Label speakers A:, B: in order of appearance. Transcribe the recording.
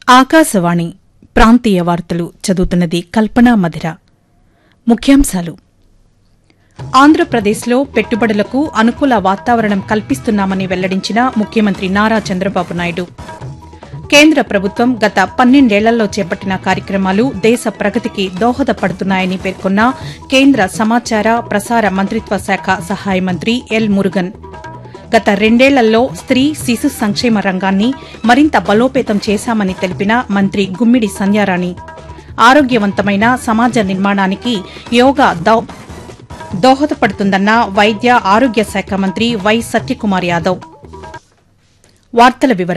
A: ఆకాశవాణి ప్రాంతీయ వార్తలు చదువుతున్నది కల్పనా మధిర ముఖ్యాంశాలు ఆంధ్రప్రదేశ్లో పెట్టుబడులకు అనుకూల వాతావరణం కల్పిస్తున్నామని వెల్లడించిన ముఖ్యమంత్రి నారా చంద్రబాబు నాయుడు కేంద్ర ప్రభుత్వం గత పన్నెండేళ్లలో చేపట్టిన కార్యక్రమాలు దేశ ప్రగతికి దోహదపడుతున్నాయని పేర్కొన్న కేంద్ర సమాచార ప్రసార మంత్రిత్వ శాఖ సహాయ మంత్రి ఎల్ మురుగన్ గత రెండేళ్లలో స్త్రీ శిశు సంక్షేమ రంగాన్ని మరింత బలోపేతం చేశామని తెలిపిన మంత్రి గుమ్మిడి సంధ్యారాణి ఆరోగ్యవంతమైన సమాజ నిర్మాణానికి యోగా దో- దోహదపడుతుందన్న వైద్య ఆరోగ్య శాఖ మంత్రి వై సత్యకుమార్ యాదవ్ వార్తల వివరాలు